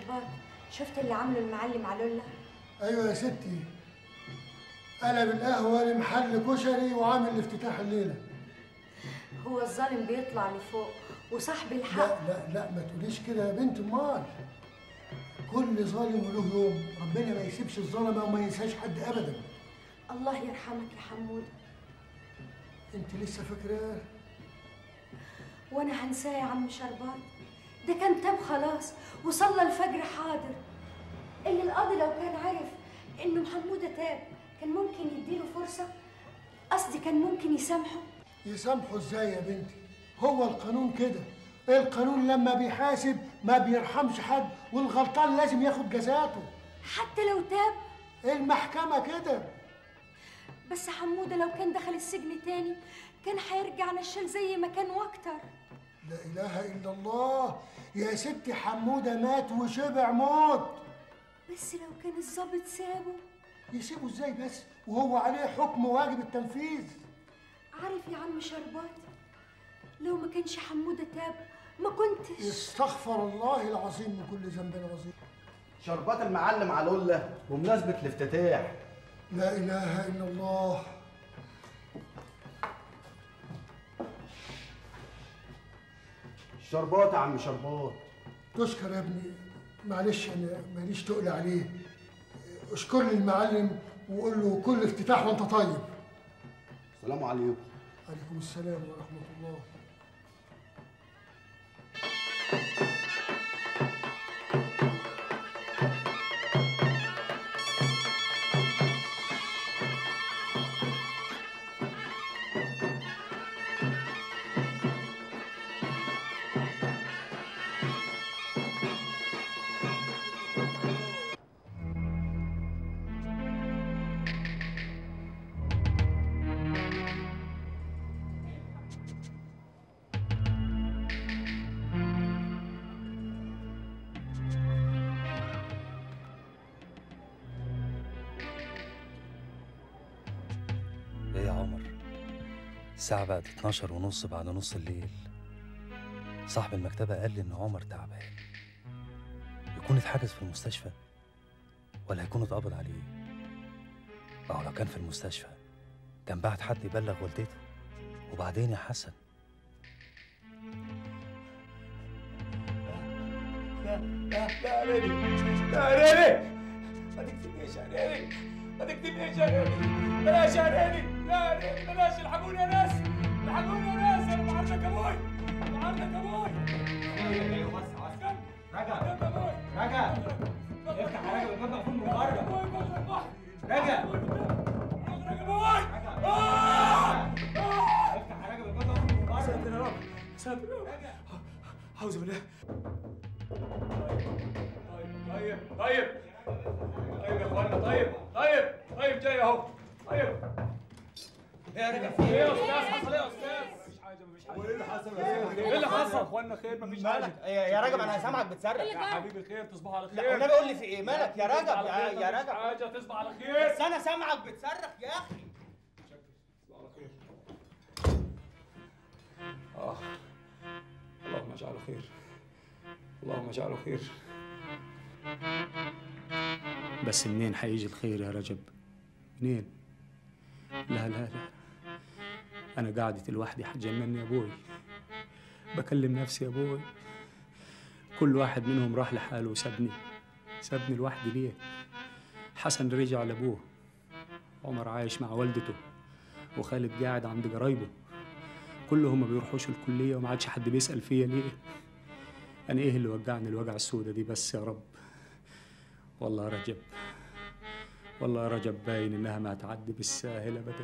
شربات شفت اللي عامله المعلم علولا ايوه يا ستي قلب القهوه لمحل كشري وعامل افتتاح الليله هو الظالم بيطلع لفوق وصاحب لا الحق لا لا ما تقوليش كده يا بنت امال كل ظالم وله يوم ربنا ما يسيبش الظلمه وما ينساش حد ابدا الله يرحمك يا حمود انت لسه فاكراه وانا هنساه يا عم شربات ده كان تاب خلاص وصلى الفجر حاضر اللي القاضي لو كان عرف انه محمودة تاب كان ممكن يديله فرصة قصدي كان ممكن يسامحه يسامحوا ازاي يا بنتي هو القانون كده القانون لما بيحاسب ما بيرحمش حد والغلطان لازم ياخد جزاته حتى لو تاب المحكمة كده بس حمودة لو كان دخل السجن تاني كان هيرجع نشال زي ما كان واكتر لا إله إلا الله يا ستي حمودة مات وشبع موت بس لو كان الظابط سابه يسيبه ازاي بس وهو عليه حكم واجب التنفيذ عارف يا عم شربات لو ما كانش حمودة تاب ما كنتش استغفر الله العظيم من كل ذنب عظيم شربات المعلم علولة بمناسبة الافتتاح لا إله إلا الله شربات يا عم شربات تشكر يا ابني معلش أنا ماليش تقل عليه اشكر لي المعلم وقول له كل افتتاح وانت طيب السلام عليكم عليكم السلام ورحمة الله ايه يا عمر الساعة بقت 12 ونص بعد نص الليل صاحب المكتبة قال لي إن عمر تعبان يكون اتحجز في المستشفى ولا هيكون اتقبض عليه ما هو لو كان في المستشفى كان بعت حد يبلغ والدته وبعدين يا حسن لا لا لا ريلي لا ريلي ما تكتبنيش يا ريلي ما تكتبنيش يا ريلي بلاش يا ريلي لا ريلي بلاش الحقوني يا ناس الحقوني يا ناس انا بعرضك ابوي بعرضك ابوي ايوه بس رجع رجع افتح يا راجل الباب مقفول من بره رجع اخرج ابوي افتح يا راجل الباب مقفول من بره ساتر يا رب ساتر يا رب اعوذ بالله طيب طيب طيب يا اخوانا طيب طيب طيب جاي اهو طيب يا رجع ايه يا استاذ حصل ايه يا استاذ مفيش حاجه مفيش حاجه وايه اللي حصل ايه اللي حصل يا اخوانا خير مفيش حاجه مالك يا يا رجب انا سامعك بتصرخ يا حبيبي خير تصبح على خير لا والنبي قول لي في ايه مالك يا رجب تصبح على يا خير، يا مفيش رجب حاجه تصبح على خير بس انا سامعك بتصرخ يا اخي تصبح على خير اه اللهم اجعله خير اللهم اجعله خير بس منين حيجي الخير يا رجب منين لا لا لا انا قعدتي لوحدي حتجنني يا ابوي بكلم نفسي يا ابوي كل واحد منهم راح لحاله وسابني سابني لوحدي ليه حسن رجع لابوه عمر عايش مع والدته وخالد قاعد عند قرايبه كلهم ما بيروحوش الكلية وما عادش حد بيسأل فيا ليه أنا إيه اللي وجعني الوجع السودة دي بس يا رب والله يا رجب والله يا رجب باين إنها ما هتعدي بالساهل أبدا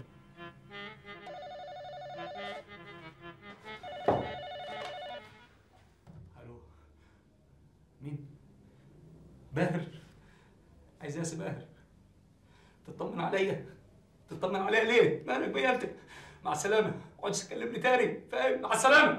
ألو مين؟ باهر عايز اسم باهر تطمن عليا تطمن عليا ليه؟ مالك بيالتك مع السلامة ما اقعدش تكلمني تاني فاهم؟ مع السلامة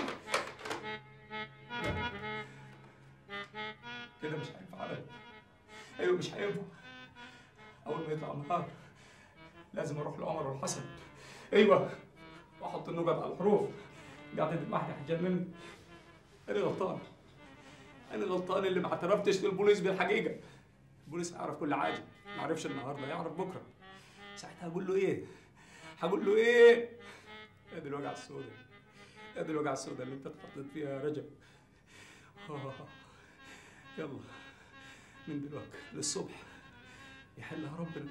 كده مش هينفع أبدا أيوه مش هينفع أول ما يطلع النهار لازم أروح لعمر والحسن أيوه وأحط النقط على الحروف قاعدة لوحدي هتجنني أنا غلطان انا غلطان اللي ما اعترفتش للبوليس بالحقيقه البوليس هيعرف كل حاجه ما عرفش النهارده هيعرف بكره ساعتها هقول له ايه هقول له ايه يا دي الوجعه السوداء يا دي الوجعه السوداء اللي انت اتحطيت فيها يا رجب آه. يلا من دلوقتي للصبح يحلها ربنا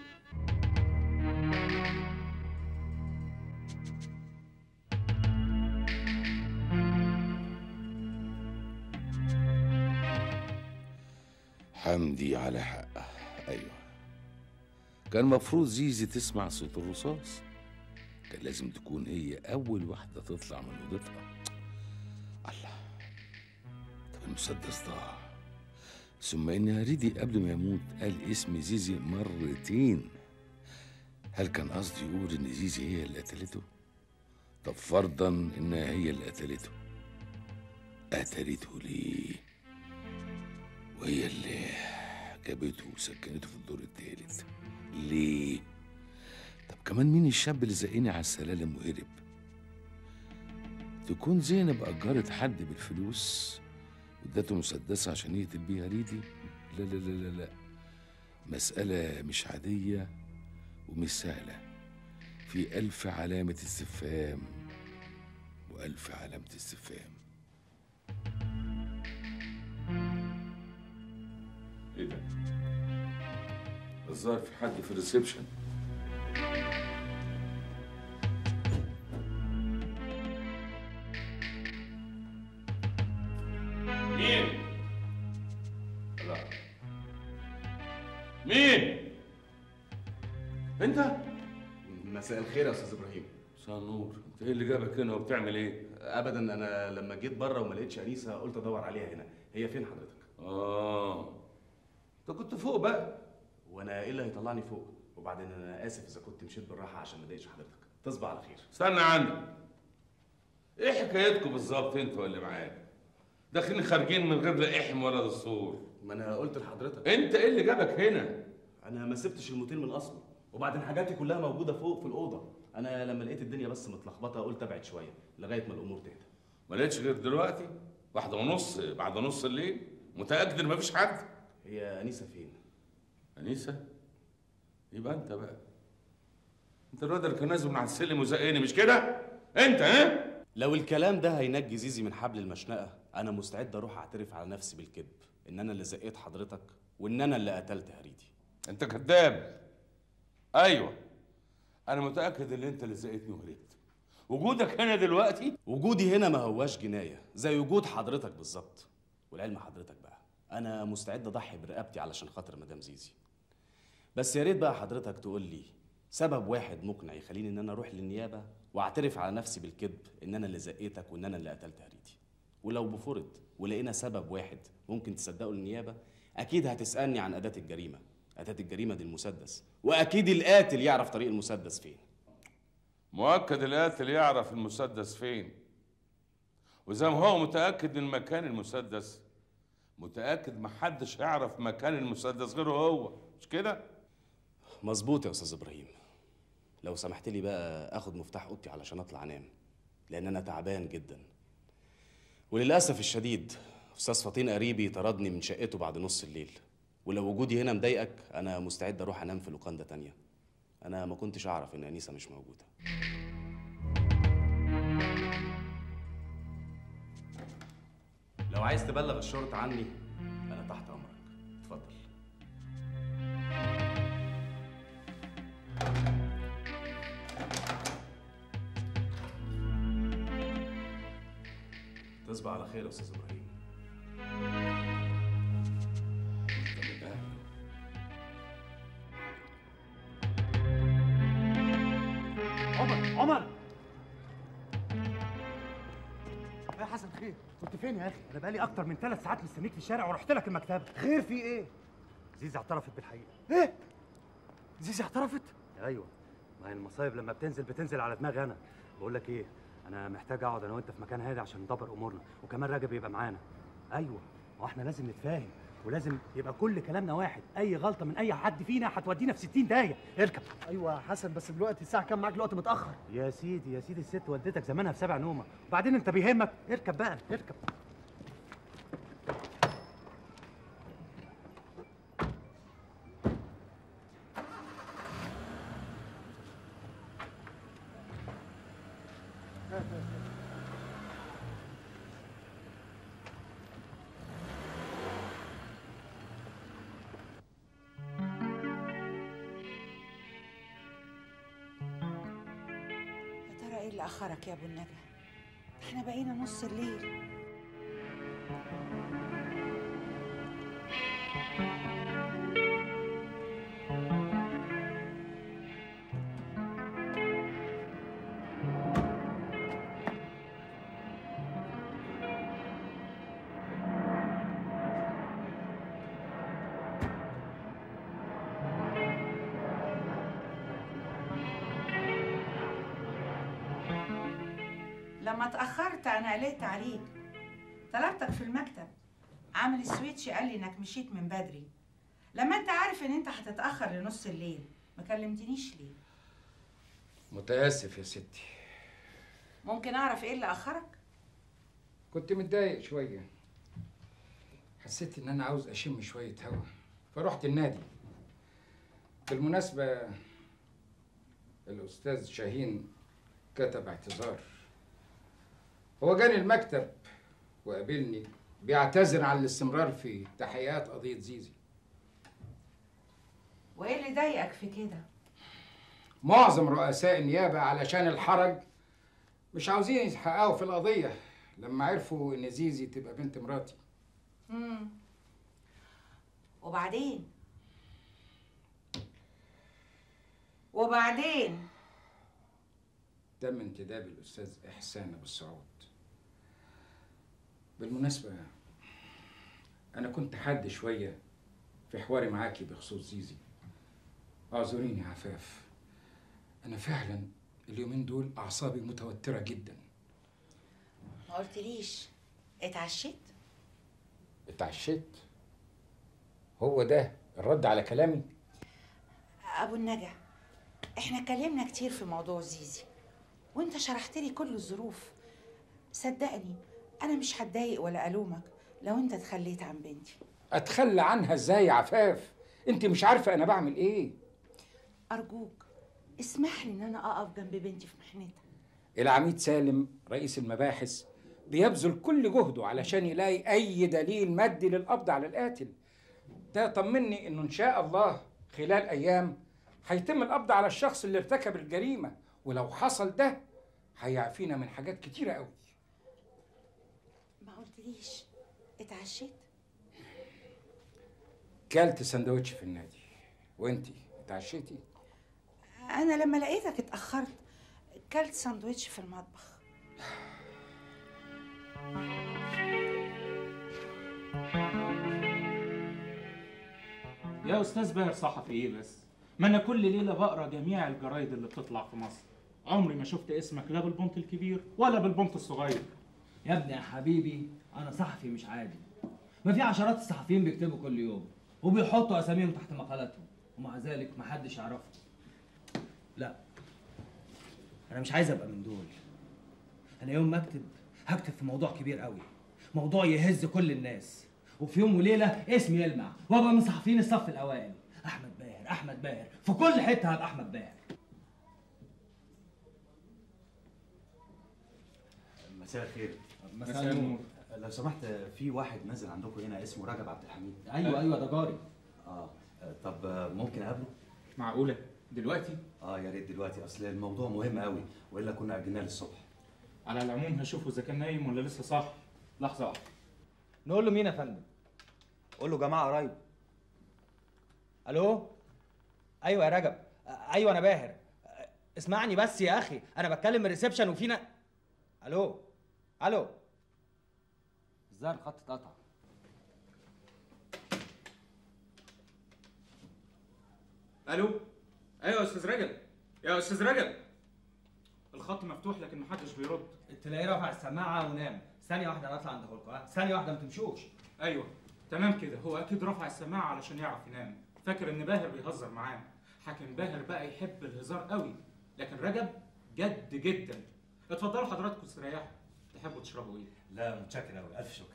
حمدي على حقه ايوه كان مفروض زيزي تسمع صوت الرصاص كان لازم تكون هي اول واحده تطلع من اوضتها الله طب المسدس ضاع ثم ان هريدي قبل ما يموت قال اسم زيزي مرتين هل كان قصدي يقول ان زيزي هي اللي قتلته طب فرضا انها هي اللي قتلته قتلته ليه وهي اللي جابته وسكنته في الدور التالت ليه طب كمان مين الشاب اللي زقني على السلالم وهرب تكون زينب أجرت حد بالفلوس وادته مسدسة عشان يقتل بيها ريدي لا لا لا لا لا مسألة مش عادية ومش سهلة في ألف علامة استفهام وألف علامة استفهام ايه ده؟ الظاهر في حد في الريسبشن مين؟ لا مين؟ انت؟ مساء الخير يا استاذ ابراهيم مساء النور انت ايه اللي جابك هنا وبتعمل ايه؟ ابدا انا لما جيت بره وما لقيتش انيسه قلت ادور عليها هنا هي فين حضرتك اه انت كنت فوق بقى وانا ايه اللي هيطلعني فوق وبعدين انا اسف اذا كنت مشيت بالراحه عشان ما اضايقش حضرتك تصبح على خير استنى عندك ايه حكايتكم بالظبط انتوا اللي معاك داخلين خارجين من غير لا احم ولا دستور ما انا قلت لحضرتك انت ايه اللي جابك هنا انا ما سبتش الموتيل من اصله وبعدين حاجاتي كلها موجوده فوق في الاوضه انا لما لقيت الدنيا بس متلخبطه قلت ابعد شويه لغايه ما الامور تهدى ما لقيتش غير دلوقتي واحدة ونص بعد نص الليل متأكد ان مفيش حد هي انيسه فين أنيسة يبقى انت بقى انت الواد اللي كان نازل من على السلم وزقني مش كده انت ها لو الكلام ده هينجي زيزي من حبل المشنقه انا مستعد اروح اعترف على نفسي بالكذب ان انا اللي زقيت حضرتك وان انا اللي قتلت هريدي انت كذاب ايوه انا متأكد ان انت اللي زقتني وهربت وجودك هنا دلوقتي وجودي هنا ما هواش جنايه زي وجود حضرتك بالظبط والعلم حضرتك بقى انا مستعد اضحي برقبتي علشان خاطر مدام زيزي بس يا ريت بقى حضرتك تقول لي سبب واحد مقنع يخليني ان انا اروح للنيابه واعترف على نفسي بالكذب ان انا اللي زقيتك وان انا اللي قتلت هريدي ولو بفرض ولقينا سبب واحد ممكن تصدقه للنيابه اكيد هتسالني عن اداه الجريمه اداه الجريمه دي المسدس واكيد القاتل يعرف طريق المسدس فين مؤكد القاتل يعرف المسدس فين وزي ما هو متأكد من مكان المسدس متأكد محدش يعرف مكان المسدس غيره هو مش كده؟ مظبوط يا استاذ ابراهيم لو سمحت لي بقى اخد مفتاح اوضتي علشان اطلع انام لان انا تعبان جدا وللاسف الشديد استاذ فطين قريبي طردني من شقته بعد نص الليل ولو وجودي هنا مضايقك انا مستعد اروح انام في لوكاندا تانية انا ما كنتش اعرف ان انيسه مش موجوده لو عايز تبلغ الشرطه عني انا تحت امرك اتفضل تصبح على خير يا استاذ ابراهيم عمر عمر يا حسن خير كنت فين يا اخي انا بقالي اكتر من ثلاث ساعات مستنيك في الشارع ورحت لك المكتبه خير في ايه زيزي اعترفت بالحقيقه ايه زيزي اعترفت ايوه ما هي المصايب لما بتنزل بتنزل على دماغي انا بقول لك ايه انا محتاج اقعد انا وانت في مكان هادي عشان ندبر امورنا وكمان راجب يبقى معانا ايوه ما احنا لازم نتفاهم ولازم يبقى كل كلامنا واحد اي غلطه من اي حد فينا هتودينا في 60 داهيه اركب ايوه يا حسن بس دلوقتي الساعه كام معاك الوقت متاخر يا سيدي يا سيدي الست والدتك زمانها في سبع نومه وبعدين انت بيهمك اركب بقى اركب اللي اخرك يا ابو النجا احنا بقينا نص الليل لما اتأخرت أنا قلقت عليك طلبتك في المكتب عامل السويتش قال لي إنك مشيت من بدري لما أنت عارف إن أنت هتتأخر لنص الليل ما كلمتنيش ليه؟ متاسف يا ستي ممكن أعرف إيه اللي أخرك؟ كنت متضايق شويه حسيت ان انا عاوز اشم شويه هوا فرحت النادي بالمناسبه الاستاذ شاهين كتب اعتذار هو جاني المكتب وقابلني بيعتذر عن الاستمرار في تحقيقات قضيه زيزي وإيه اللي ضايقك في كده؟ معظم رؤساء النيابه علشان الحرج مش عاوزين يحققوا في القضيه لما عرفوا ان زيزي تبقى بنت مراتي مم. وبعدين وبعدين تم انتداب الاستاذ احسان ابو السعود بالمناسبه انا كنت حاد شويه في حواري معاكي بخصوص زيزي اعذريني يا عفاف انا فعلا اليومين دول اعصابي متوتره جدا ما قلتليش اتعشيت؟ اتعشيت هو ده الرد على كلامي أبو النجا إحنا اتكلمنا كتير في موضوع زيزي وأنت شرحت لي كل الظروف صدقني أنا مش هتضايق ولا ألومك لو أنت اتخليت عن بنتي اتخلى عنها ازاي يا عفاف انت مش عارفه انا بعمل ايه أرجوك اسمح لي إن أنا أقف جنب بنتي في محنتها العميد سالم رئيس المباحث بيبذل كل جهده علشان يلاقي اي دليل مادي للقبض على القاتل ده طمني انه ان شاء الله خلال ايام هيتم القبض على الشخص اللي ارتكب الجريمه ولو حصل ده هيعفينا من حاجات كتيره قوي ما قلتليش اتعشيت؟ كلت سندوتش في النادي وانتي اتعشيتي أنا لما لقيتك اتأخرت كلت ساندوتش في المطبخ يا استاذ باهر صحفي ايه بس ما انا كل ليله بقرا جميع الجرايد اللي بتطلع في مصر عمري ما شفت اسمك لا بالبنط الكبير ولا بالبنط الصغير يا ابني يا حبيبي انا صحفي مش عادي ما في عشرات الصحفيين بيكتبوا كل يوم وبيحطوا اساميهم تحت مقالاتهم ومع ذلك ما حدش يعرفهم لا انا مش عايز ابقى من دول انا يوم ما اكتب هكتب في موضوع كبير قوي موضوع يهز كل الناس وفي يوم وليله اسمي يلمع وابقى من صحفيين الصف الاوائل احمد باهر احمد باهر في كل حته هبقى احمد باهر مساء الخير مساء النور. لو سمحت في واحد نازل عندكم هنا اسمه رجب عبد الحميد ايوه ايوه ده جاري اه طب ممكن اقابله معقوله دلوقتي اه يا ريت دلوقتي اصل الموضوع مهم قوي والا كنا اجلناه للصبح على العموم هشوفه اذا كان نايم ولا لسه صاحي لحظه واحده نقول له مين يا فندم قول له جماعه قرايب الو ايوه يا رجب ايوه انا باهر اسمعني بس يا اخي انا بتكلم من الريسبشن وفينا الو الو الظاهر الخط اتقطع الو ايوه يا استاذ رجب يا استاذ رجب الخط مفتوح لكن محدش بيرد تلاقيه رفع السماعه ونام ثانيه واحده انا اطلع عند هولكو ها ثانيه واحده ما تمشوش ايوه تمام كده هو اكيد رفع السماعه علشان يعرف ينام فاكر ان باهر بيهزر معاه حاكم باهر بقى يحب الهزار قوي لكن رجب جد جدا اتفضلوا حضراتكم استريحوا تحبوا تشربوا ايه لا متشكر قوي الف شكر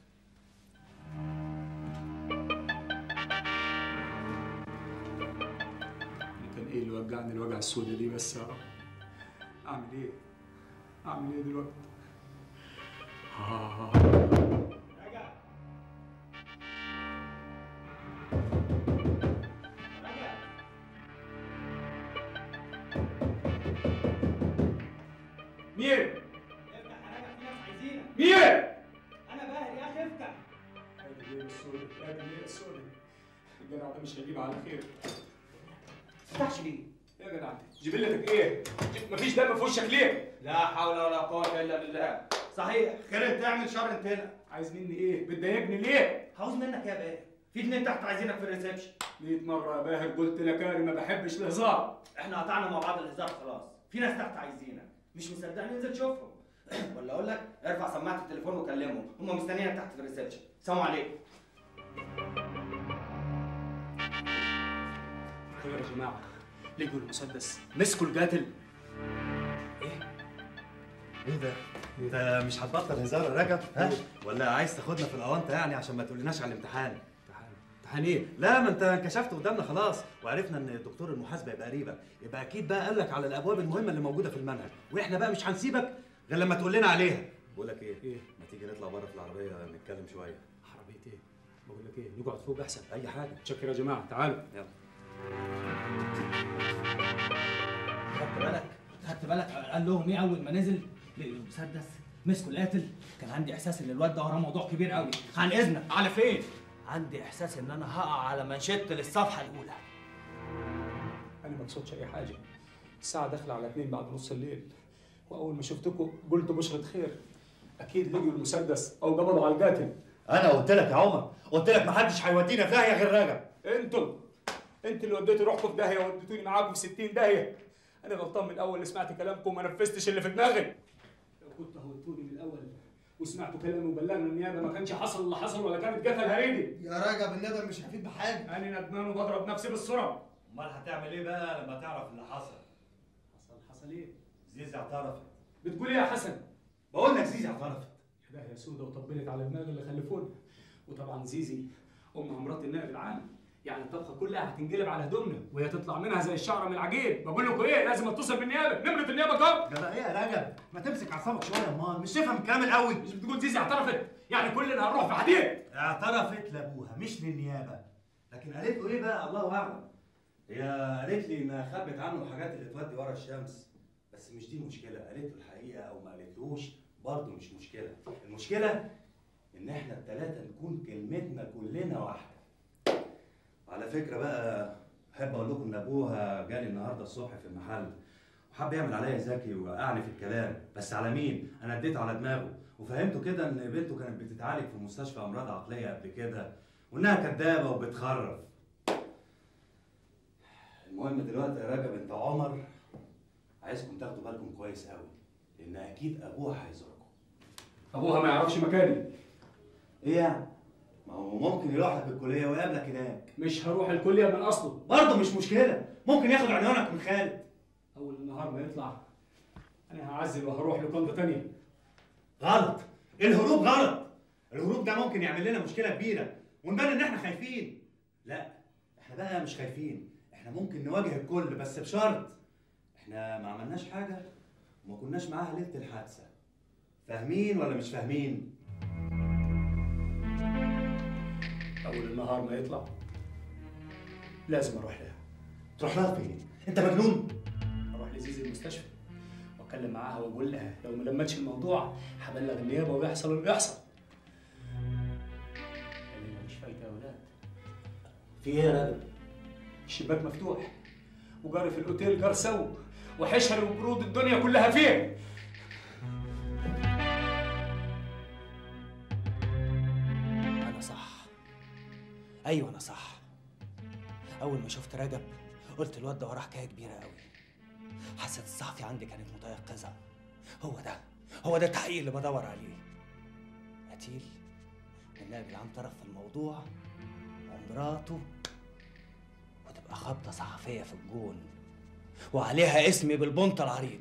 كان ايه اللي وجعني الوجع السوداء دي بس يا رب اعمل ايه اعمل ايه دلوقتي آه. مين؟ افتح يا راجل في ناس عايزينك مين؟ انا باهر يا اخي افتح ادي الليل السوداء ادي الليل السوداء الجدع ده مش هيجيب على خير تفتحش ليه؟ يا جدع جبلتك ايه؟ مفيش دم في وشك ليه؟ لا حول ولا قوة إلا بالله صحيح خير تعمل شر انتنا عايز مني ايه؟ بتضايقني ليه؟ عاوز منك يا باهر في اتنين تحت عايزينك في الريسبشن 100 مرة يا باهر قلت لك انا ما بحبش الهزار احنا قطعنا مع بعض الهزار خلاص في ناس تحت عايزينك مش مصدق ننزل شوفهم ولا اقول لك ارفع سماعة التليفون وكلمهم هم مستنيينك تحت في الريسبشن سلام عليكم خير يا جماعة لقوا المسدس مسكوا القاتل ايه ده؟ انت مش هتبطل هزار يا رجب ها؟ ولا عايز تاخدنا في الاونطه يعني عشان ما تقولناش على الامتحان؟ امتحان ايه؟ لا ما انت انكشفت قدامنا خلاص وعرفنا ان دكتور المحاسبه يبقى قريبك يبقى اكيد بقى قال لك على الابواب المهمه اللي موجوده في المنهج واحنا بقى مش هنسيبك غير لما تقول لنا عليها بقول لك ايه؟ ايه؟ ما تيجي نطلع بره في العربيه نتكلم شويه عربية ايه؟ بقول لك ايه؟ نقعد فوق احسن اي حاجه شكرا يا جماعة تعالوا يلا خدت بالك خدت بالك قال لهم ايه اول ما نزل لقوا المسدس مسكوا القاتل كان عندي احساس ان الواد ده وراه موضوع كبير قوي عن اذنك على فين؟ عندي احساس ان انا هقع على منشط للصفحه الاولى انا ما اقصدش اي حاجة الساعة داخلة على اتنين بعد نص الليل واول ما شفتكم قلت بشرة خير اكيد لقوا المسدس او قبضوا على القاتل انا قلت لك يا عمر قلت لك محدش هيودينا في داهيه غير رجب انتم انت اللي وديتوا روحكم في داهيه وديتوني معاكم في 60 داهيه انا غلطان من الاول اللي سمعت كلامكم وما نفذتش اللي في دماغي لو كنت هودتوني من الاول وسمعتوا كلامي وبلغنا النيابه ما كانش حصل اللي حصل ولا كانت قتل هريدي يا راجب الندم مش هيفيد بحاجه انا ندمان وبضرب نفسي بالسرعه امال هتعمل ايه بقى لما تعرف اللي حصل حصل حصل ايه زيزي اعترفت بتقول ايه يا حسن بقول لك زيزي اعترفت يا داهيه سودة وطبلت على دماغ اللي خلفونا وطبعا زيزي ام مرات النائب العام يعني الطبخه كلها هتنقلب على هدومنا وهي تطلع منها زي الشعره من العجين بقول لكم ايه لازم اتصل بالنيابه نمره النيابه كام جدع ايه يا رجب ما تمسك اعصابك شويه امال مش تفهم الكلام الاول مش بتقول زيزي اعترفت يعني كلنا هنروح في حديد اعترفت لابوها مش للنيابه لكن قالت له ايه بقى الله اعلم هي قالت لي انها خبت عنه الحاجات اللي تودي ورا الشمس بس مش دي المشكله قالت له الحقيقه او ما قالتلوش برضه مش مشكله المشكله ان احنا الثلاثه نكون كلمتنا كلنا واحده على فكره بقى احب اقول لكم ان ابوها جالي النهارده الصبح في المحل وحب يعمل عليا ذكي ووقعني في الكلام بس على مين انا اديت على دماغه وفهمته كده ان بنته كانت بتتعالج في مستشفى امراض عقليه قبل كده وانها كدابه وبتخرف المهم دلوقتي يا رجب انت عمر عايزكم تاخدوا بالكم كويس قوي لان اكيد ابوها هيزوركم ابوها ما يعرفش مكاني ايه يعني ما هو ممكن يروح لك الكليه ويقابلك هناك مش هروح الكليه من اصله برضه مش مشكله ممكن ياخد عنوانك من خالد اول النهار ما يطلع انا هعزل وهروح لقنده تانية غلط الهروب غلط الهروب ده ممكن يعمل لنا مشكله كبيره ونبان ان احنا خايفين لا احنا بقى مش خايفين احنا ممكن نواجه الكل بس بشرط احنا ما عملناش حاجه وما كناش معاها ليله الحادثه فاهمين ولا مش فاهمين اول النهار ما يطلع لازم اروح لها تروح لها فين انت مجنون اروح لزيزي المستشفى واتكلم معاها واقول لها لو ما لمتش الموضوع هبلغ النيابه ويحصل اللي يحصل الليله مش فايته يا ولاد في ايه يا راجل الشباك مفتوح وجاري في الاوتيل جار سو وحشر وبرود الدنيا كلها فيه انا صح ايوه انا صح اول ما شفت رجب قلت الواد ده وراه حكايه كبيره قوي حاسه الصحفي عندي كانت متيقظه هو ده هو ده التحقيق اللي بدور عليه قتيل النائب العام طرف في الموضوع ومراته وتبقى خبطه صحفيه في الجون وعليها اسمي بالبنط العريض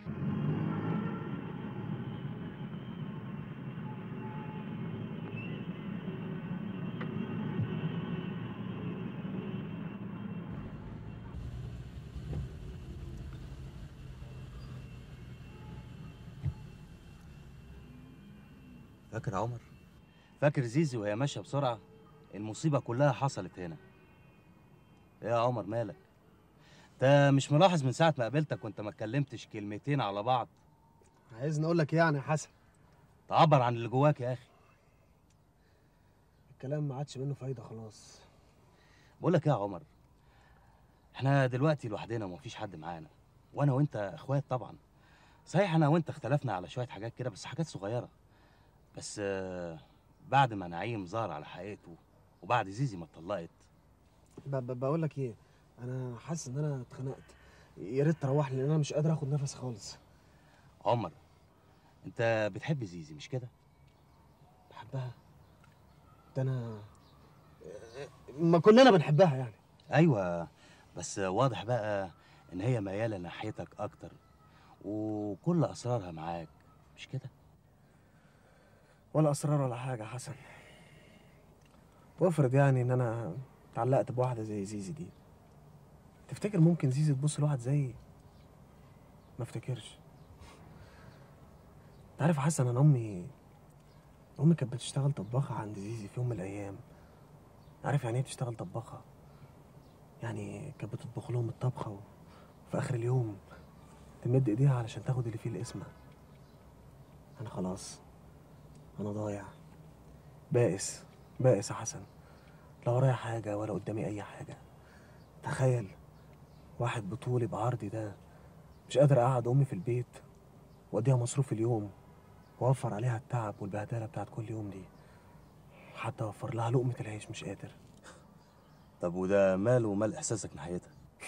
فاكر يا عمر فاكر زيزي وهي ماشيه بسرعه المصيبه كلها حصلت هنا ايه يا عمر مالك انت مش ملاحظ من ساعه ما قابلتك وانت ما اتكلمتش كلمتين على بعض عايزني اقول لك ايه يعني يا حسن تعبر عن اللي جواك يا اخي الكلام ما عادش منه فايده خلاص بقول لك ايه يا عمر احنا دلوقتي لوحدنا ومفيش حد معانا وانا وانت اخوات طبعا صحيح انا وانت اختلفنا على شويه حاجات كده بس حاجات صغيره بس آه، بعد ما نعيم ظهر على حقيقته وبعد زيزي ما اتطلقت ب- ب- بقول لك ايه انا حاسس ان انا اتخنقت يا ريت تروحني لان انا مش قادر اخد نفس خالص عمر انت بتحب زيزي مش كده بحبها ده انا ما كلنا بنحبها يعني ايوه بس واضح بقى ان هي مياله ناحيتك اكتر وكل اسرارها معاك مش كده ولا اسرار ولا حاجه يا حسن وافرض يعني ان انا اتعلقت بواحده زي زيزي دي تفتكر ممكن زيزي تبص لواحد زيي ما افتكرش انت عارف يا حسن انا امي امي كانت بتشتغل طباخه عند زيزي في يوم من الايام عارف يعني ايه تشتغل طباخه يعني كانت بتطبخ لهم الطبخه وفي اخر اليوم تمد ايديها علشان تاخد اللي فيه القسمه انا خلاص انا ضايع بائس بائس يا حسن لا ورايا حاجه ولا قدامي اي حاجه تخيل واحد بطولي بعرضي ده مش قادر اقعد امي في البيت واديها مصروف اليوم واوفر عليها التعب والبهدله بتاعت كل يوم دي حتى اوفر لها لقمه العيش مش قادر طب وده ماله ومال احساسك ناحيتها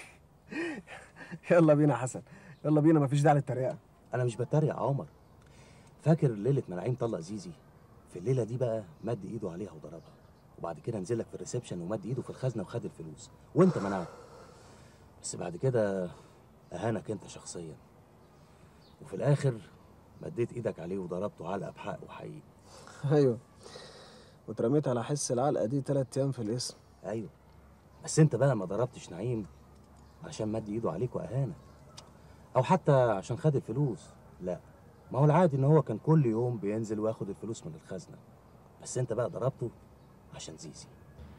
يلا بينا يا حسن يلا بينا مفيش داعي للتريقه انا مش بتريق يا عمر فاكر ليله ما نعيم طلق زيزي في الليله دي بقى مد ايده عليها وضربها وبعد كده نزل لك في الريسبشن ومد ايده في الخزنه وخد الفلوس وانت منعته بس بعد كده اهانك انت شخصيا وفي الاخر مديت ايدك عليه وضربته علقه بحق وحقيقي ايوه واترميت على حس العلقه دي تلات ايام في القسم ايوه بس انت بقى ما ضربتش نعيم عشان مد ايده عليك واهانك او حتى عشان خد الفلوس لا ما هو العادي ان هو كان كل يوم بينزل وياخد الفلوس من الخزنه بس انت بقى ضربته عشان زيزي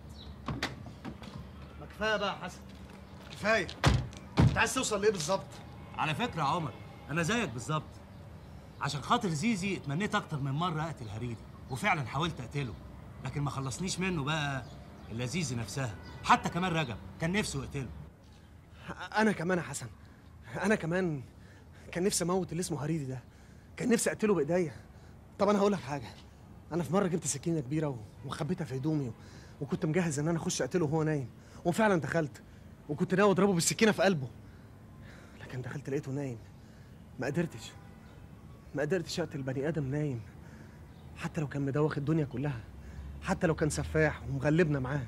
ما كفايه بقى يا حسن كفايه انت عايز توصل لايه بالظبط على فكره يا عمر انا زيك بالظبط عشان خاطر زيزي اتمنيت اكتر من مره اقتل هريدي وفعلا حاولت اقتله لكن ما خلصنيش منه بقى الا زيزي نفسها حتى كمان رجب كان نفسه يقتله انا كمان يا حسن انا كمان كان نفسي اموت اللي اسمه هريدي ده كان نفسي اقتله بايديا طب انا هقول لك حاجه انا في مره جبت سكينه كبيره و- وخبيتها في هدومي و- وكنت مجهز ان انا اخش اقتله وهو نايم وفعلا دخلت وكنت ناوي اضربه بالسكينه في قلبه لكن دخلت لقيته نايم ما قدرتش ما قدرتش اقتل بني ادم نايم حتى لو كان مدوخ الدنيا كلها حتى لو كان سفاح ومغلبنا معاه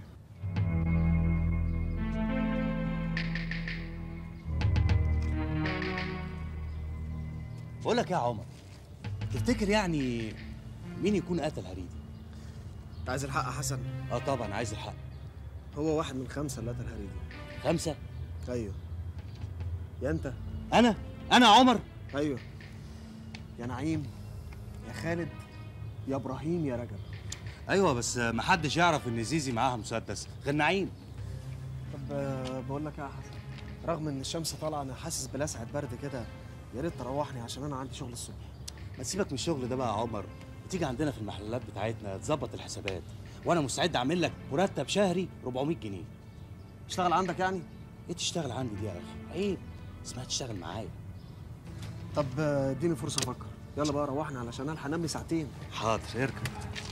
بقول لك ايه يا عمر تفتكر يعني مين يكون قتل هريدي انت عايز الحق يا حسن اه طبعا عايز الحق هو واحد من خمسه اللي قتل هريدي خمسه ايوه يا انت انا انا يا عمر ايوه يا نعيم يا خالد يا ابراهيم يا رجب ايوه بس محدش يعرف ان زيزي معاها مسدس غير نعيم طب آه، بقول لك ايه يا حسن رغم ان الشمس طالعه انا حاسس بلسعه برد كده يا ريت تروحني عشان انا عندي شغل الصبح ما تسيبك من الشغل ده بقى يا عمر وتيجي عندنا في المحلات بتاعتنا تظبط الحسابات وانا مستعد اعمل لك مرتب شهري 400 جنيه اشتغل عندك يعني ايه تشتغل عندي دي يا اخي عيب اسمها تشتغل معايا طب آه، اديني فرصه افكر يلا بقى روحني علشان الحق انام لي ساعتين حاضر اركب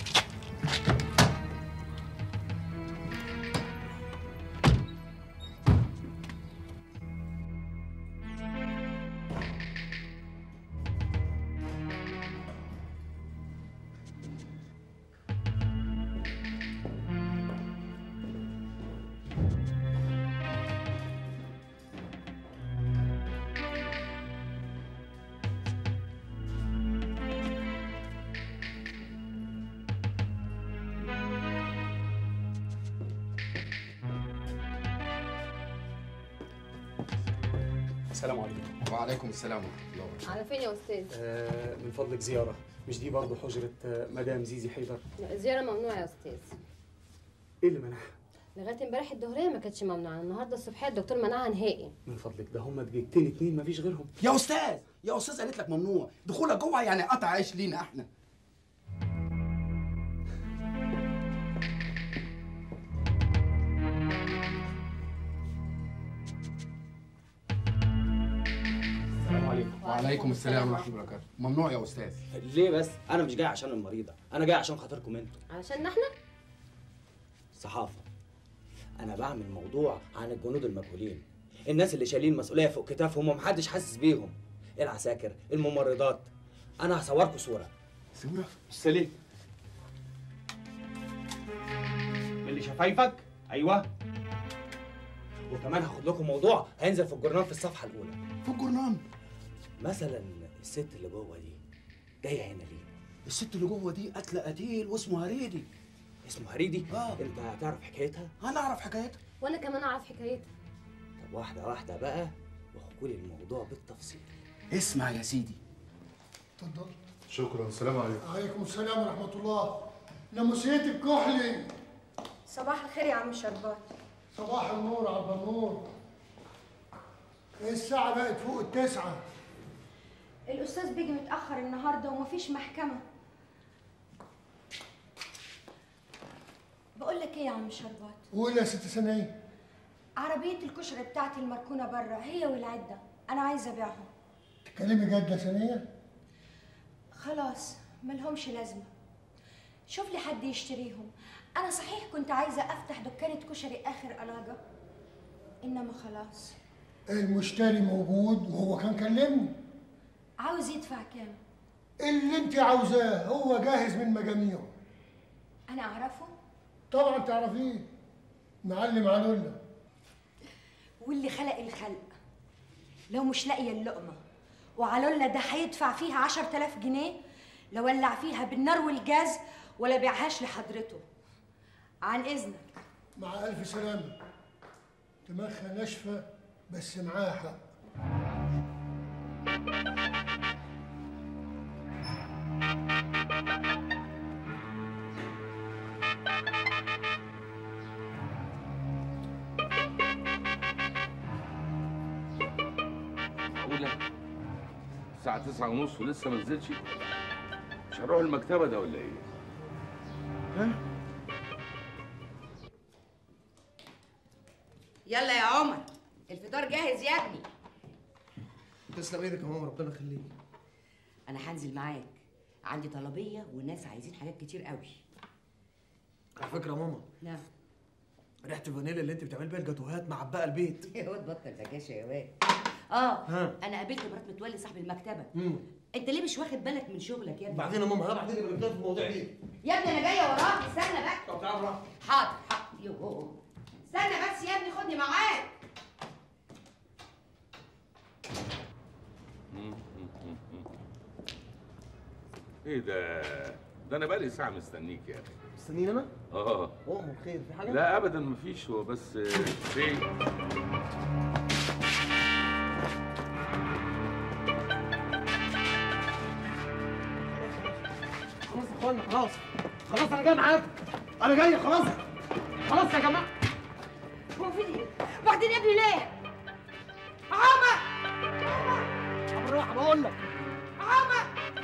السلام عليكم وعليكم السلام ورحمه الله وبركاته على فين يا استاذ؟ آه من فضلك زيارة مش دي برضه حجرة آه، مدام زيزي حيدر لا، زيارة ممنوعة يا استاذ ايه اللي منعها؟ لغايه امبارح الظهريه ما كانتش ممنوعه النهارده الصبحيه الدكتور منعها نهائي من فضلك ده هما دقيقتين اتنين مفيش غيرهم يا استاذ يا استاذ قالت لك ممنوع دخولك جوه يعني قطع عيش لينا احنا السلام عليكم وعليكم السلام ورحمه الله وبركاته ممنوع يا استاذ ليه بس؟ أنا مش جاي عشان المريضة، أنا جاي عشان خاطركم أنتوا، علشان احنا صحافة. أنا بعمل موضوع عن الجنود المجهولين، الناس اللي شايلين مسؤولية فوق كتافهم ومحدش حاسس بيهم، العساكر، الممرضات. أنا هصوركم صورة. صورة؟ سليم. اللي شفايفك؟ أيوه. وكمان هاخد لكم موضوع هينزل في الجورنال في الصفحة الأولى. في الجورنال؟ مثلا الست اللي جوه دي جاية هنا ليه؟ الست اللي جوه دي قتل قتيل واسمه هريدي اسمه هريدي؟ اه انت هتعرف حكايتها؟ هنعرف حكايتها وانا كمان اعرف حكايتها طب واحدة واحدة بقى واحكوا لي الموضوع بالتفصيل اسمع يا سيدي اتفضل شكرا السلام عليكم عليكم السلام ورحمة الله لمسيت الكحلي صباح الخير يا عم شربات صباح النور عبد النور الساعة بقت فوق التسعة الأستاذ بيجي متأخر النهاردة ومفيش محكمة بقول لك إيه يا عم شربات قول يا ست سنية عربية الكشري بتاعتي المركونة بره هي والعدة أنا عايزة أبيعهم تكلمي جد يا سنية خلاص ملهمش لازمة شوف لي حد يشتريهم أنا صحيح كنت عايزة أفتح دكانة كشري آخر ألاجة إنما خلاص المشتري موجود وهو كان كلمني عاوز يدفع كام اللي انت عاوزاه هو جاهز من مجاميعه أنا أعرفه طبعا تعرفيه معلم علولا واللي خلق الخلق لو مش لاقية اللقمة وعلولا ده هيدفع فيها عشر تلاف جنيه لو ولع فيها بالنار والجاز ولا بيعهاش لحضرته عن إذنك مع ألف سلامة دماغها ناشفة بس معاها حق معقولة؟ الساعة تسعة ونص ولسه ما نزلش؟ مش هنروح المكتبة ده ولا ايه؟ ها؟ يلا يا عمر الفطار جاهز يا ابني تسلم ايدك يا ماما ربنا يخليك انا هنزل معاك عندي طلبيه والناس عايزين حاجات كتير قوي على فكره يا ماما نعم ريحه الفانيليا اللي انت بتعمل بيها الجاتوهات معبقه البيت يا واد بطل بكاشة يا واد اه ها. انا قابلت مرات متولي صاحب المكتبه امم انت ليه مش واخد بالك من شغلك يا ابني بعدين يا ماما ها بعدين نبقى نتكلم في المواضيع دي يا ابني انا جايه وراك استنى بقى طب تعال براحتك حاضر حاضر يوه استنى بس يا ابني خدني معاك ايه ده؟ ده انا بقالي ساعة مستنيك يا اخي مستنيين انا؟ اه اؤمر خير في حاجه؟ لا ابدا مفيش هو بس شيء خلاص يا اخوانا خلاص خلاص انا جاي معاكم انا جاي خلاص خلاص يا جماعه هو في ايه؟ واخدين ابني ليه؟ عمر بالراحه بقول لك عمر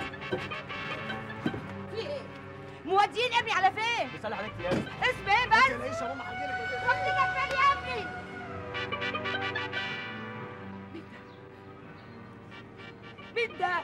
في ايه؟ موديين ابني على فين؟ بيسأل عليك يا ابني اسم ايه بس؟ ما تقلقيش يا ماما هجيلك واخدينك فين يا ابني؟ مين ده؟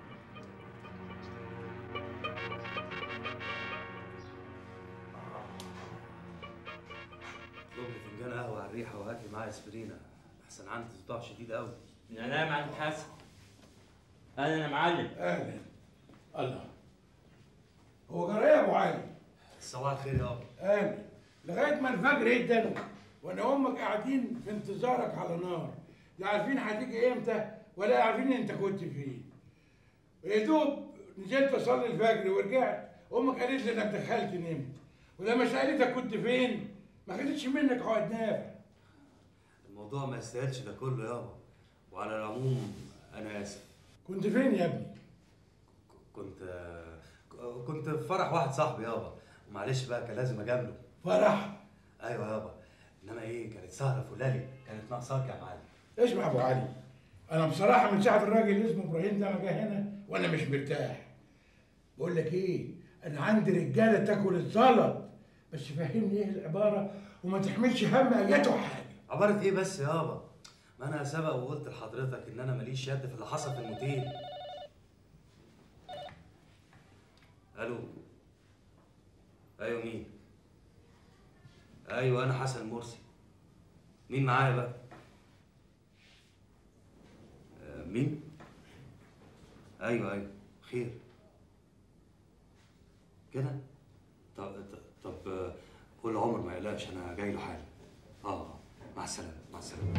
اطلب لي فنجان قهوه على الريحه وهات لي معايا اسبرينا احسن عندي صداع شديد قوي انا يا معلم حسن اهلا يا معلم اهلا الله هو جرى ايه يا ابو علي؟ صباح الخير يابا اهلا لغايه ما الفجر يدن وانا امك قاعدين في انتظارك على نار لا عارفين هتيجي امتى ولا عارفين انت كنت فين يا دوب نزلت اصلي الفجر ورجعت امك قالت لي انك دخلت نمت ولما سالتك كنت فين ما خدتش منك عقد نافع الموضوع ما يستاهلش ده كله يابا وعلى العموم انا اسف كنت فين يا ابني؟ كنت كنت في فرح واحد صاحبي يابا معلش بقى كان لازم اجامله فرح ايوه يابا انما ايه كانت سهره فلالي كانت ناقصاك يا معلم اسمع يا ابو علي انا بصراحه من ساعه الراجل اللي اسمه ابراهيم ده ما جه هنا وانا مش مرتاح بقول لك ايه انا عندي رجاله تاكل الزلط بس فهمني ايه العباره وما تحملش هم ايته حاجه عبارة ايه بس يابا ما انا سبق وقلت لحضرتك ان انا ماليش يد في اللي حصل في الموتيل الو ايوه مين ايوه انا حسن مرسي مين معايا بقى آه، مين ايوه ايوه خير كده طب طب آه، قول لعمر ما يقلقش انا جاي له حالا اه مع السلامه مع السلامه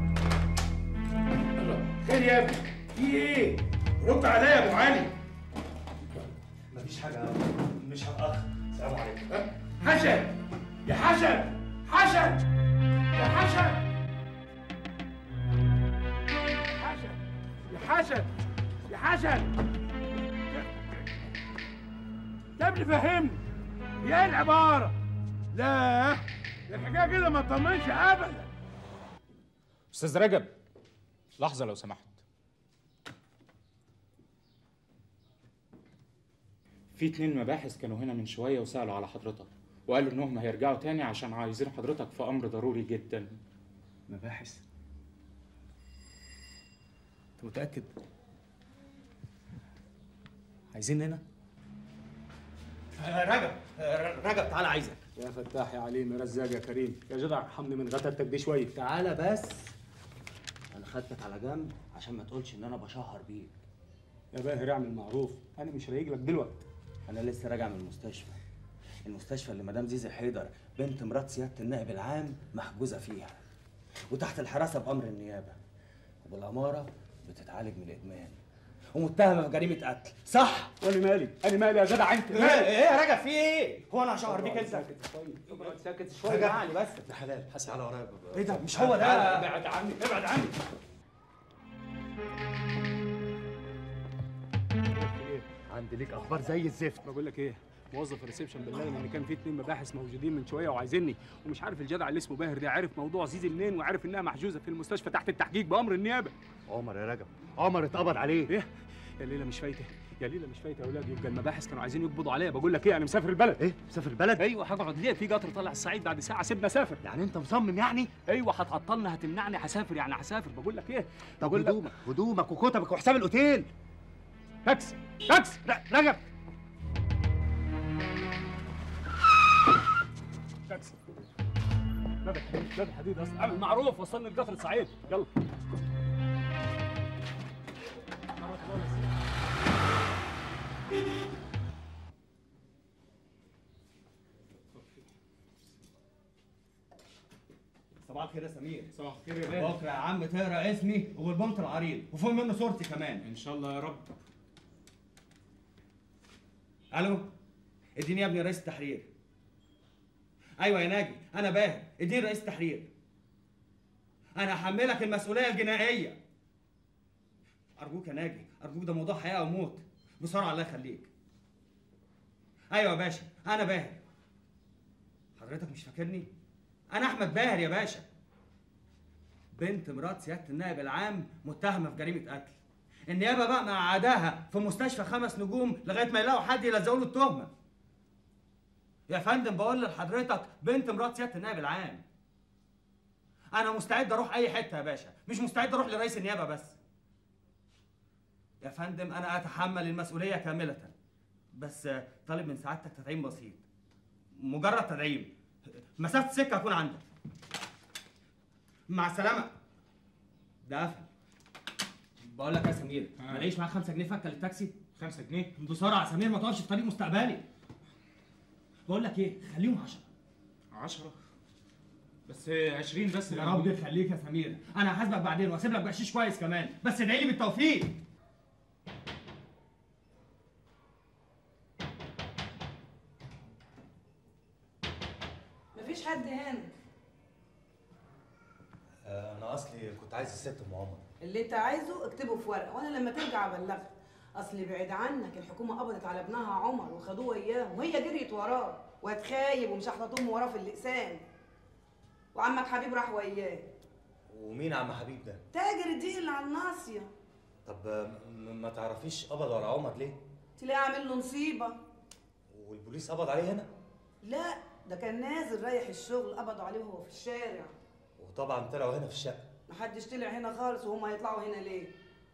خير يا ابني في ايه رد عليا يا ابو علي مفيش حاجه مش هتاخر السلام عليكم حسن يا حسن حسن يا حسن حسن يا حسن يا حسن يا ابني فهمني يا ايه العباره لا الحكايه كده ما تطمنش ابدا استاذ رجب لحظه لو سمحت في اتنين مباحث كانوا هنا من شويه وسالوا على حضرتك وقالوا انهم هيرجعوا تاني عشان عايزين حضرتك في امر ضروري جدا مباحث انت متاكد عايزين هنا رجب رجب تعالى عايزك يا فتاح يا عليم يا رزاق يا كريم يا جدع ارحمني من غتتك دي شويه تعالى بس انا خدتك على جنب عشان ما تقولش ان انا بشهر بيك يا باهر اعمل معروف انا مش رايق لك دلوقتي انا لسه راجع من المستشفى المستشفى اللي مدام زيزي حيدر بنت مرات سياده النائب العام محجوزه فيها وتحت الحراسه بامر النيابه وبالاماره بتتعالج من الادمان ومتهمه بجريمه قتل صح وانا مالي انا مالي يا جدع انت ايه ايه يا رجب في ايه هو انا هشهر بيك انت اقعد ساكت شويه يعني بس يا حلال حسن على ورايا ايه ده مش هو ده ابعد عني ابعد عني عندي ليك اخبار زي الزفت بقول لك ايه موظف الريسبشن بلغني ان كان في اتنين مباحث موجودين من شويه وعايزيني ومش عارف الجدع اللي اسمه باهر ده عارف موضوع زيزي منين وعارف انها محجوزه في المستشفى تحت التحقيق بامر النيابه عمر يا رجب عمر اتقبض عليه ايه يا ليلى مش فايته يا ليلى مش فايته يا اولاد يبقى المباحث كانوا عايزين يقبضوا عليا بقول لك ايه انا مسافر البلد ايه مسافر البلد ايوه هقعد ليه في قطر طالع الصعيد بعد ساعه سيبنا اسافر يعني انت مصمم يعني ايوه هتعطلني هتمنعني هسافر يعني هسافر بقول لك ايه طب بقول لك هدومك هدومك وكتبك وحساب الاوتيل تاكسي تاكسي رجب تاكسي باب الحديد باب الحديد اصلا اعمل معروف وصلني القطر الصعيد يلا صباح الخير يا سمير صباح الخير يا باشا بكره يا عم تقرا اسمي وبالبنط العريض وفوق منه صورتي كمان ان شاء الله يا رب الو اديني يا ابني رئيس التحرير ايوه يا ناجي انا باهر اديني رئيس التحرير انا هحملك المسؤوليه الجنائيه ارجوك يا ناجي ارجوك ده موضوع حياه او موت بسرعه الله يخليك ايوه يا باشا انا باهر حضرتك مش فاكرني انا احمد باهر يا باشا بنت مرات سياده النائب العام متهمه في جريمه قتل النيابه بقى مقعداها في مستشفى خمس نجوم لغايه ما يلاقوا حد يلزقوا له التهمه يا فندم بقول لحضرتك بنت مرات سياده النائب العام انا مستعد اروح اي حته يا باشا مش مستعد اروح لرئيس النيابه بس يا فندم انا اتحمل المسؤوليه كامله بس طالب من سعادتك تدعيم بسيط مجرد تدعيم مسافه السكه اكون عندك مع السلامه ده قفل بقول لك يا سمير ما لاقيش معاك 5 جنيه فكه للتاكسي 5 جنيه بسرعه يا سمير ما تقفش في طريق مستقبلي بقول لك ايه خليهم 10 10 بس 20 بس يا رب يخليك يا سمير انا هحاسبك بعدين واسيب لك بقشيش كويس كمان بس ادعي لي بالتوفيق مفيش حد هنا انا اصلي كنت عايز الست ام عمر اللي انت عايزه اكتبه في ورقه وانا لما ترجع ابلغك اصل بعيد عنك الحكومه قبضت على ابنها عمر وخدوه اياه وهي جريت وراه وهتخايب ومش هتحطهم وراه في الاقسام وعمك حبيب راح وياه ومين عم حبيب ده تاجر الدقيق اللي على الناصيه طب آه، م- ما تعرفيش قبض على عمر ليه تلاقيه عامل له نصيبه والبوليس قبض عليه هنا لا ده كان نازل رايح الشغل قبضوا عليه وهو في الشارع وطبعا طلعوا هنا في الشقه محدش طلع هنا خالص وهم هيطلعوا هنا ليه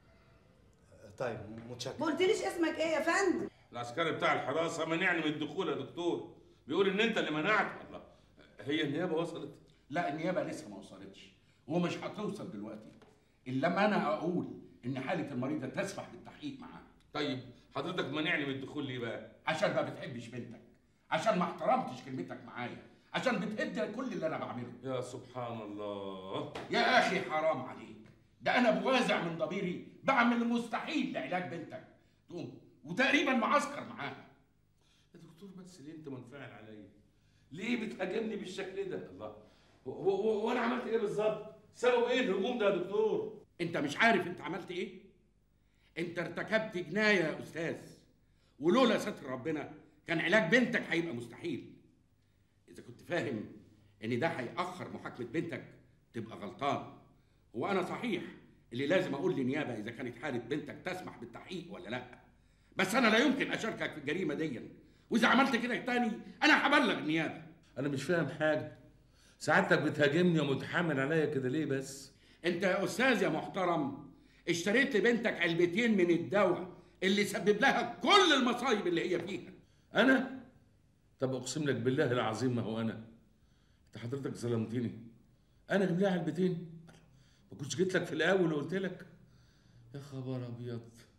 طيب متشكر ما قلتليش اسمك ايه يا فندم العسكري بتاع الحراسه منعني من الدخول يا دكتور بيقول ان انت اللي منعت الله هي النيابه وصلت لا النيابه لسه ما وصلتش ومش هتوصل دلوقتي الا لما انا اقول ان حاله المريضه تسمح بالتحقيق معاها طيب حضرتك منعني من الدخول ليه بقى عشان ما بتحبش بنتك عشان ما احترمتش كلمتك معايا عشان بتهد كل اللي انا بعمله يا سبحان الله يا اخي حرام عليك ده انا بوازع من ضميري بعمل المستحيل لعلاج بنتك تقوم وتقريبا معسكر معاها يا دكتور بس ليه انت منفعل عليا ليه بتهاجمني بالشكل ده الله هو- هو- وانا عملت ايه بالظبط سبب ايه الهجوم ده يا دكتور انت مش عارف انت عملت ايه انت ارتكبت جنايه يا استاذ ولولا ستر ربنا كان علاج بنتك هيبقى مستحيل اذا كنت فاهم ان ده هيأخر محاكمه بنتك تبقى غلطان هو انا صحيح اللي لازم اقول للنيابه اذا كانت حاله بنتك تسمح بالتحقيق ولا لا بس انا لا يمكن اشاركك في الجريمه دي واذا عملت كده تاني انا هبلغ النيابه انا مش فاهم حاجه سعادتك بتهاجمني ومتحامل عليا كده ليه بس انت يا استاذ يا محترم اشتريت لبنتك علبتين من الدواء اللي سبب لها كل المصايب اللي هي فيها انا طب اقسم لك بالله العظيم ما هو انا انت حضرتك ظلمتني انا اجيب لها علبتين ما كنتش جيت لك في الاول وقلت لك يا خبر ابيض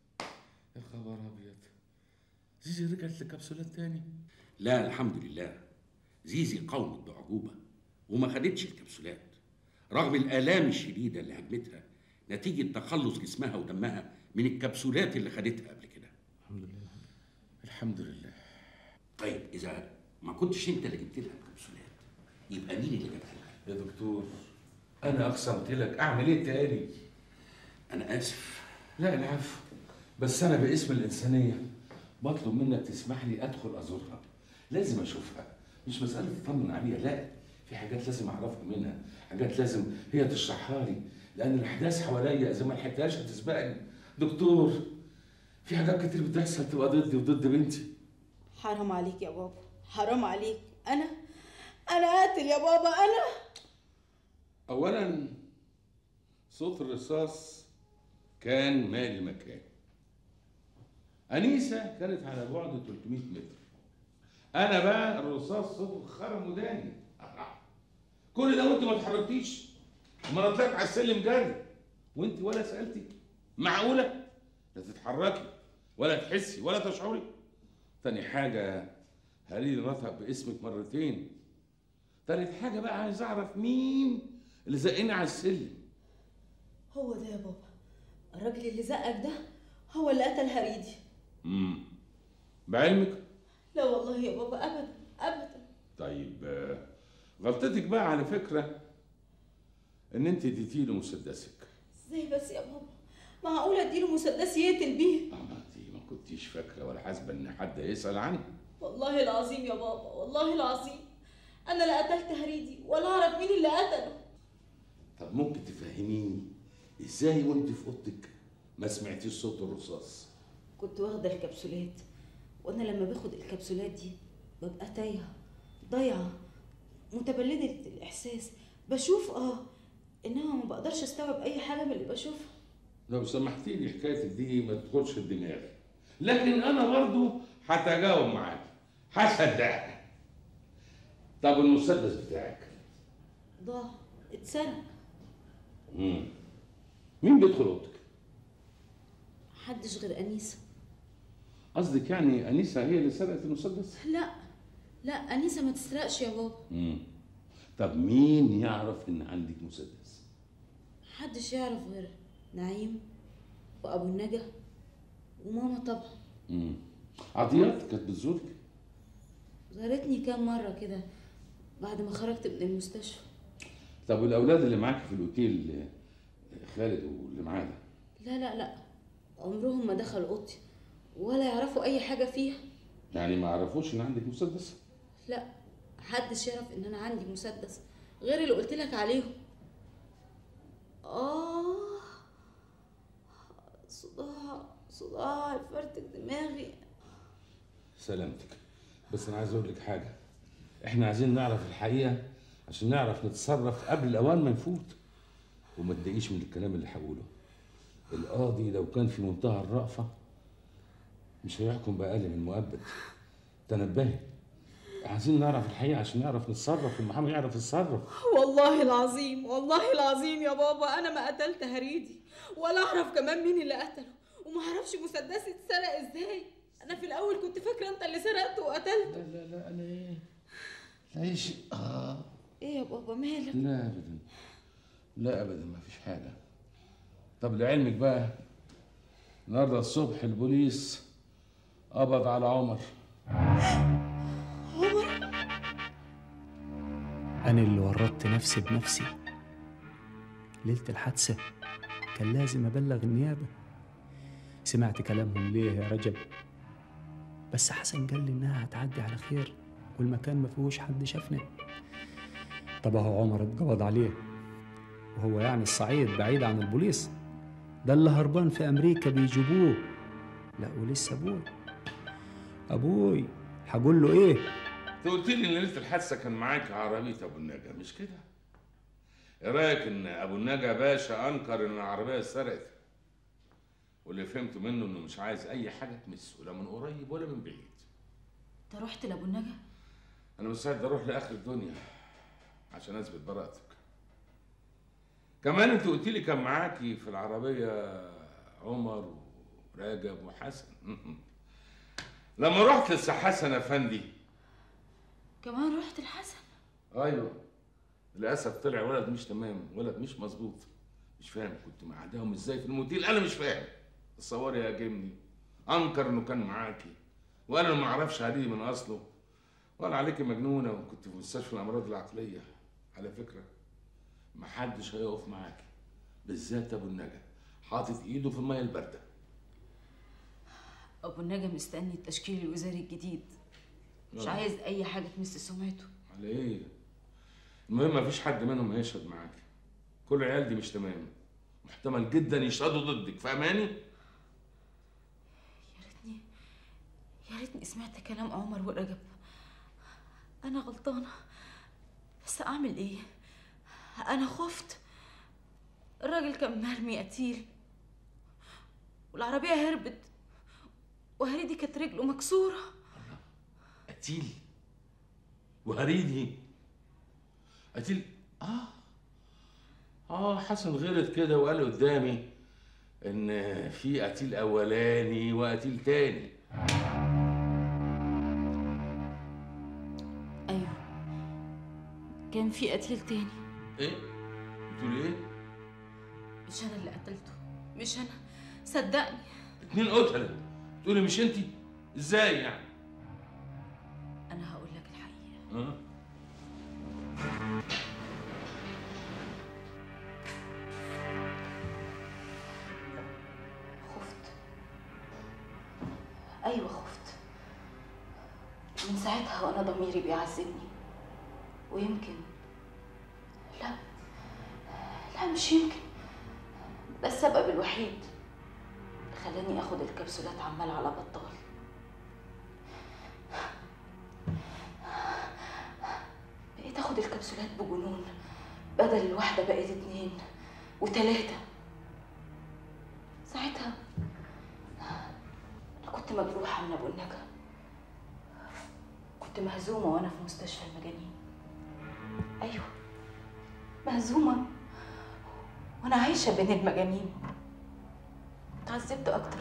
يا خبر ابيض زيزي رجعت لكبسولات تاني لا الحمد لله زيزي قاومت بأعجوبة وما خدتش الكبسولات رغم الآلام الشديدة اللي هجمتها نتيجة تخلص جسمها ودمها من الكبسولات اللي خدتها قبل كده الحمد لله الحمد لله طيب إذا ما كنتش أنت اللي جبت لها الكبسولات يبقى مين اللي جابها لها؟ يا دكتور انا اقسمت لك اعمل ايه تاني انا اسف لا العفو بس انا باسم الانسانيه بطلب منك تسمح لي ادخل ازورها لازم اشوفها مش مساله اطمن عليها لا في حاجات لازم اعرفها منها حاجات لازم هي تشرحها لي لان الاحداث حواليا اذا ما لحقتهاش هتسبقني دكتور في حاجات كتير بتحصل تبقى ضدي وضد بنتي حرام عليك يا بابا حرام عليك انا انا قاتل يا بابا انا اولا صوت الرصاص كان مالي المكان انيسه كانت على بعد 300 متر انا بقى الرصاص صوته خرم وداني كل ده وانت ما اتحركتيش ما انا طلعت على السلم جري وانت ولا سالتي معقوله لا تتحركي ولا تحسي ولا تشعري تاني حاجه هليل نطق باسمك مرتين تالت حاجه بقى عايز اعرف مين اللي زقني على السلم هو ده يا بابا الراجل اللي زقك ده هو اللي قتل هريدي امم بعلمك لا والله يا بابا ابدا ابدا طيب آه، غلطتك بقى على فكره ان انت اديتي له مسدسك ازاي بس يا بابا معقول اديله مسدس يقتل بيه انت ما كنتيش فاكره ولا حاسبه ان حد يسال عنه والله العظيم يا بابا والله العظيم انا لا قتلت هريدي ولا اعرف مين اللي قتله طب ممكن تفهميني ازاي وانت في اوضتك ما سمعتيش صوت الرصاص كنت واخده الكبسولات وانا لما باخد الكبسولات دي ببقى تايهه ضايعه متبلده الاحساس بشوف اه انما ما بقدرش استوعب اي حاجه من اللي بشوفها لو سمحتي لي حكايتك دي ما تدخلش الدماغ لكن انا برضو هتجاوب معاك هصدقك طب المسدس بتاعك ضاع اتسرق مم. مين بيدخل اوضتك محدش غير انيسه قصدك يعني انيسه هي اللي سرقت المسدس لا لا انيسه ما تسرقش يا بابا مم. طب مين يعرف ان عندك مسدس محدش يعرف غير نعيم وابو النجا وماما طبعا مم. عطيات كانت بتزورك زارتني كام مره كده بعد ما خرجت من المستشفى طب والاولاد اللي معاك في الاوتيل آه، خالد واللي معاه ده لا لا لا عمرهم ما دخلوا اوضتي ولا يعرفوا اي حاجه فيها يعني ما عرفوش ان عندك مسدس لا محدش يعرف ان انا عندي مسدس غير اللي قلت لك عليهم اه صداع صداع فرتك دماغي سلامتك بس انا عايز اقول لك حاجه احنا عايزين نعرف الحقيقه عشان نعرف نتصرف قبل الاوان ما يفوت وما تضايقيش من الكلام اللي هقوله القاضي لو كان في منتهى الرأفة مش هيحكم بأقل من مؤبد تنبهي عايزين نعرف الحقيقة عشان نعرف نتصرف والمحامي يعرف يتصرف والله العظيم والله العظيم يا بابا انا ما قتلت هريدي ولا اعرف كمان مين اللي قتله وما اعرفش مسدسي اتسرق ازاي انا في الاول كنت فاكره انت اللي سرقته وقتلته لا لا لا انا ايه ليش اه ايه يا بابا مالك لا ابدا لا ابدا ما فيش حاجه طب لعلمك بقى النهارده الصبح البوليس قبض على عمر عمر أنا اللي ورطت نفسي بنفسي ليلة الحادثة كان لازم أبلغ النيابة سمعت كلامهم ليه يا رجب بس حسن قال لي إنها هتعدي على خير والمكان ما فيهوش حد شافنا طب أهو عمر اتقبض عليه وهو يعني الصعيد بعيد عن البوليس ده اللي هربان في أمريكا بيجيبوه لا ولسه أبوي أبوي هقول له إيه انت قلت لي ان ليله الحادثه كان معاك عربيه ابو النجا مش كده؟ ايه رايك ان ابو النجا باشا انكر ان العربيه اتسرقت واللي فهمته منه انه مش عايز اي حاجه تمسه لا من قريب ولا من بعيد انت رحت لابو النجا انا مستعد اروح لاخر الدنيا عشان اثبت براءتك كمان انت قلت لي كان معاكي في العربيه عمر وراجب وحسن لما رحت لسه حسن افندي كمان رحت لحسن ايوه للاسف طلع ولد مش تمام ولد مش مظبوط مش فاهم كنت معداهم ازاي في الموتيل انا مش فاهم تصوري يا جمني انكر انه كان معاكي وانا ما اعرفش عليه من اصله ولا عليكي مجنونه وكنت في مستشفى الامراض العقليه على فكره محدش هيقف معاكي بالذات ابو النجا حاطط ايده في الميه البارده ابو النجا مستني التشكيل الوزاري الجديد مش آه. عايز اي حاجه تمس سمعته على ايه المهم مفيش حد منهم هيشهد معاكي كل العيال دي مش تمام محتمل جدا يشهدوا ضدك فاهماني يا ريتني سمعت كلام عمر ورجب انا غلطانه بس اعمل ايه انا خفت الراجل كان مرمي قتيل والعربيه هربت وهريدي كانت رجله مكسوره قتيل وهريدي قتيل اه اه حسن غلط كده وقال قدامي ان في قتيل اولاني وقتيل تاني ايوه كان في قتيل تاني ايه بتقول ايه مش انا اللي قتلته مش انا صدقني اتنين قتلة تقولي مش انتي ازاي يعني انا هقول لك الحقيقه اه خفت ايوه خفت من ساعتها وانا ضميري بيعذبني ويمكن لا لا مش يمكن ده السبب الوحيد اللي خلاني اخد الكبسولات عمال على بطال بقيت اخد الكبسولات بجنون بدل الواحدة بقيت اتنين وتلاتة ساعتها أنا كنت مجروحة من أبو النجا كنت مهزومة وأنا في مستشفى المجانين أيوة مهزومة وأنا عايشة بين المجانين اتعذبت أكتر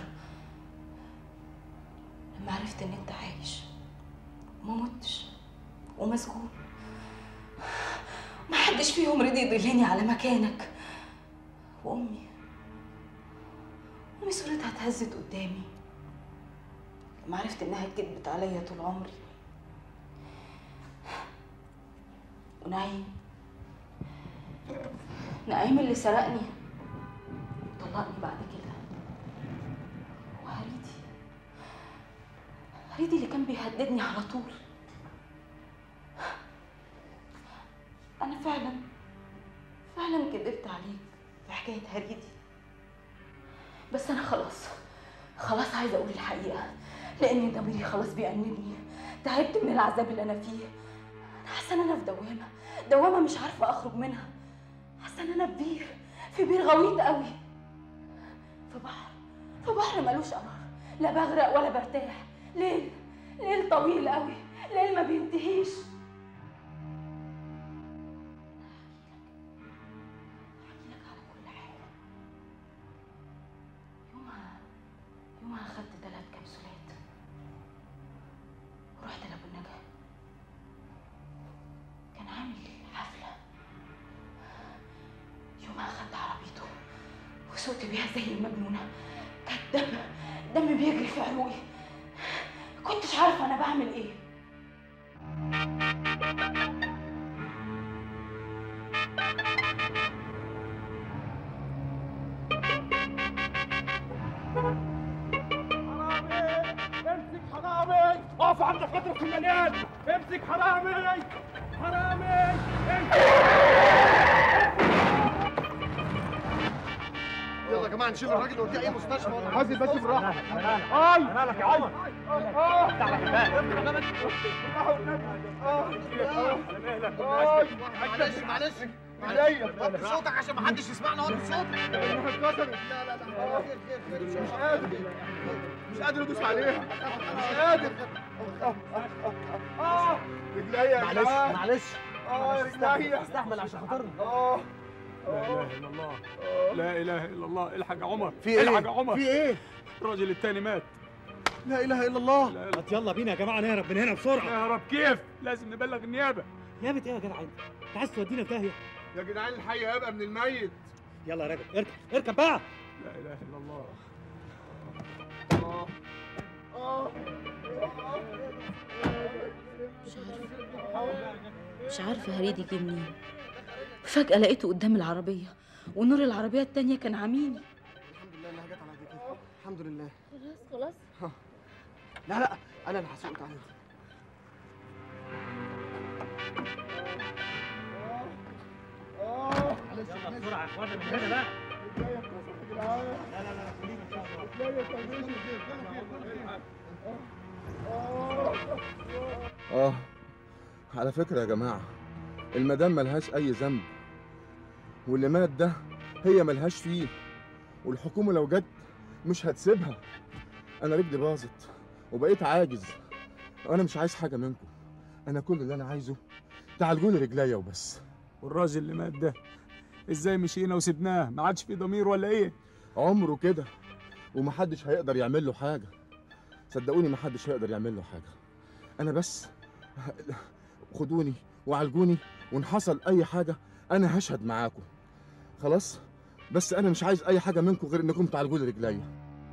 لما عرفت إن أنت عايش وما متش ومسجون محدش فيهم رضي يضلني على مكانك وأمي أمي صورتها اتهزت قدامي لما عرفت إنها كدبت عليا طول عمري ونعيم نعيم اللي سرقني طلقني بعد كده وهريدي هريدي اللي كان بيهددني على طول أنا فعلا فعلا كدبت عليك في حكايه هريدي بس انا خلاص خلاص عايزه اقول الحقيقه لان ضميري خلاص بيأنبني تعبت من العذاب اللي انا فيه انا حاسه ان انا في دوامه دوامه مش عارفه اخرج منها حاسه ان انا في بير في بير غويط قوي في بحر في بحر ملوش قرار لا بغرق ولا برتاح ليل ليل طويل قوي ليل ما بينتهيش يومها يومها خدت ثلاث كبسولات ورحت لابو النجا كان عامل حفلة يومها خدت عربيته وسوقت بيها زي المجنونة كان دم دم بيجري في عروقي كنتش عارفة أنا بعمل إيه امسك حرامي اقف عند خاطرك المليان امسك حرامي حرامي يلا يا جماعه نشيل الراجل ونوديه اي مستشفى حاسب بس بالراحه اي مالك يا عم افتح لك الباب معلش معلش معلش وطي صوتك عشان ما حدش يسمعنا وطي صوتك اتكسرت لا لا لا مش قادر مش قادر ادوس عليها مش قادر اه رجليا يا معلش جماعه معلش اه رجليا استحمل عشان خاطرنا اه لا اله الا الله لا اله الا الله الحق يا عمر في ايه؟ الحق يا عمر في ايه؟ الراجل التاني مات لا اله الا الله لا ما يلا بينا يا جماعه نهرب من هنا بسرعه نهرب كيف لازم نبلغ النيابه نيابه ايه يا جدع انت؟ انت عايز تودينا في داهيه يا جدعان الحي هيبقى من الميت يلا يا راجل اركب اركب بقى لا اله الا الله اه اه مش عارفة مش عارفة هريدي جه منين فجأة لقيته قدام العربية ونور العربية التانية كان عميني الحمد لله انها جت على كده الحمد لله خلاص خلاص لا لا انا اللي هسوق تعالى يلا بسرعه يا اخوانا من هنا بقى لا لا لا خلينا ان شاء اه على فكرة يا جماعة المدام ملهاش أي ذنب واللي مات ده هي ملهاش فيه والحكومة لو جت مش هتسيبها أنا رجلي باظت وبقيت عاجز أنا مش عايز حاجة منكم أنا كل اللي أنا عايزه تعالجولي رجليا وبس والراجل اللي مات ده ازاي مشينا وسبناه ما عادش في ضمير ولا ايه عمره كده ومحدش هيقدر يعمل له حاجة صدقوني محدش هيقدر يعمل له حاجة أنا بس خدوني وعالجوني وإن حصل أي حاجة أنا هشهد معاكم خلاص بس أنا مش عايز أي حاجة منكم غير إنكم تعالجولي رجليا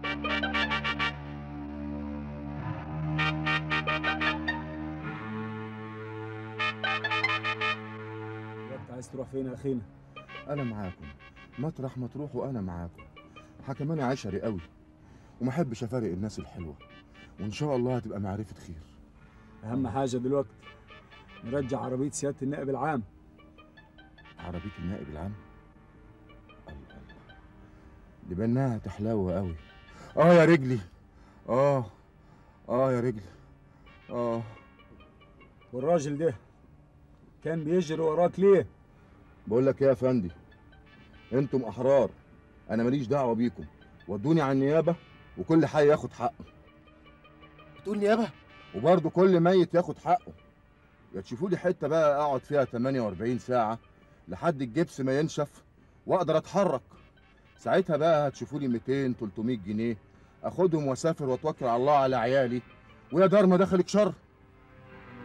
انت عايز تروح فين يا اخينا أنا معاكم مطرح ما تروحوا أنا معاكم حكم أنا عشري قوي وما أحبش أفارق الناس الحلوة وإن شاء الله هتبقى معرفة خير اهم حاجه دلوقتي نرجع عربيه سياده النائب العام عربية النائب العام الله الله دي بناها تحلاوة قوي اه يا رجلي اه اه يا رجلي اه والراجل ده كان بيجري وراك ليه بقول لك ايه يا فندي انتم احرار انا ماليش دعوه بيكم ودوني على النيابه وكل حي ياخد حقه بتقول نيابه وبرضه كل ميت ياخد حقه يا تشوفوا لي حته بقى اقعد فيها 48 ساعه لحد الجبس ما ينشف واقدر اتحرك ساعتها بقى هتشوفوا لي 200 300 جنيه اخدهم واسافر واتوكل على الله على عيالي ويا دار ما دخلك شر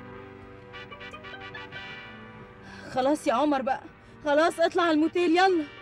خلاص يا عمر بقى خلاص اطلع على الموتيل يلا